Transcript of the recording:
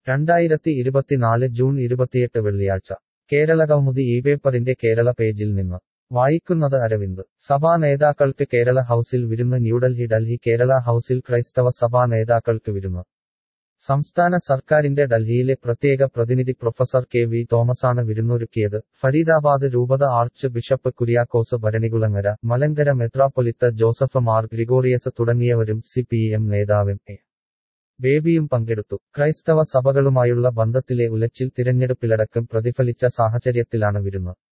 രണ്ടായിരത്തി ഇരുപത്തിനാല് ജൂൺ ഇരുപത്തിയെട്ട് വെള്ളിയാഴ്ച കേരള കൗമുദി ഈ പേപ്പറിന്റെ കേരള പേജിൽ നിന്ന് വായിക്കുന്നത് അരവിന്ദ് സഭാ നേതാക്കൾക്ക് കേരള ഹൗസിൽ വിരുന്ന് ന്യൂഡൽഹി ഡൽഹി കേരള ഹൗസിൽ ക്രൈസ്തവ സഭാ നേതാക്കൾക്ക് വിരുന്ന് സംസ്ഥാന സർക്കാരിന്റെ ഡൽഹിയിലെ പ്രത്യേക പ്രതിനിധി പ്രൊഫസർ കെ വി തോമസാണ് വിരുന്നൊരുക്കിയത് ഫരീദാബാദ് രൂപത ആർച്ച് ബിഷപ്പ് കുര്യാക്കോസ് ഭരണികുളങ്ങര മലങ്കര മെത്രാപ്പൊലിത്ത ജോസഫ് മാർ ഗ്രിഗോറിയസ് തുടങ്ങിയവരും സി പി എം നേതാവും എ ബേബിയും പങ്കെടുത്തു ക്രൈസ്തവ സഭകളുമായുള്ള ബന്ധത്തിലെ ഉലച്ചിൽ തിരഞ്ഞെടുപ്പിലടക്കം പ്രതിഫലിച്ച സാഹചര്യത്തിലാണ് വിരുന്ന്